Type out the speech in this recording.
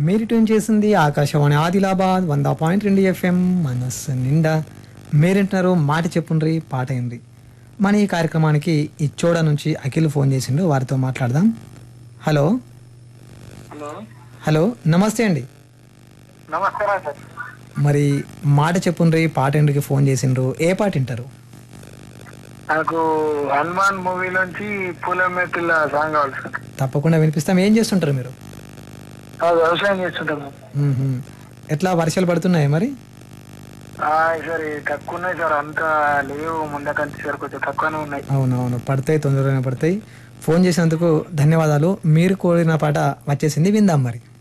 మీరు ట్యూన్ చేసింది ఆకాశవాణి ఆదిలాబాద్ వంద పాయింట్ రెండు ఎఫ్ఎం మనస్సు నిండా మీరింటున్నారు మాట చెప్పుండ్రి పాట ఏంది మన ఈ కార్యక్రమానికి ఇచ్చోడ నుంచి అఖిల్ ఫోన్ చేసిండు వారితో మాట్లాడదాం హలో హలో హలో నమస్తే అండి నమస్కారం సార్ మరి మాట చెప్పుండ్రి పాట ఏంటికి ఫోన్ చేసిండ్రు ఏ పాట వింటారు నాకు హనుమాన్ మూవీ నుంచి పూలమే పిల్ల సాంగ్ కావాలి సార్ తప్పకుండా వినిపిస్తాం ఏం చేస్తుంటారు మీరు ఆ, వ్యవసాయం చేస్తుంటాము మ్మ్హ్మ్. ఎట్లా వర్షాలు పడుతున్నాయి మరి ఆ, సరే తక్కువ ఉన్నాయి సార్ అంత లేవు ముందకంటే సార్ కొంచెం తక్కువనే ఉన్నాయి అవునవును పడతాయి తొందరగానే పడతాయి ఫోన్ చేసినందుకు ధన్యవాదాలు మీరు కోరిన పాట వచ్చేసింది విందాం మరి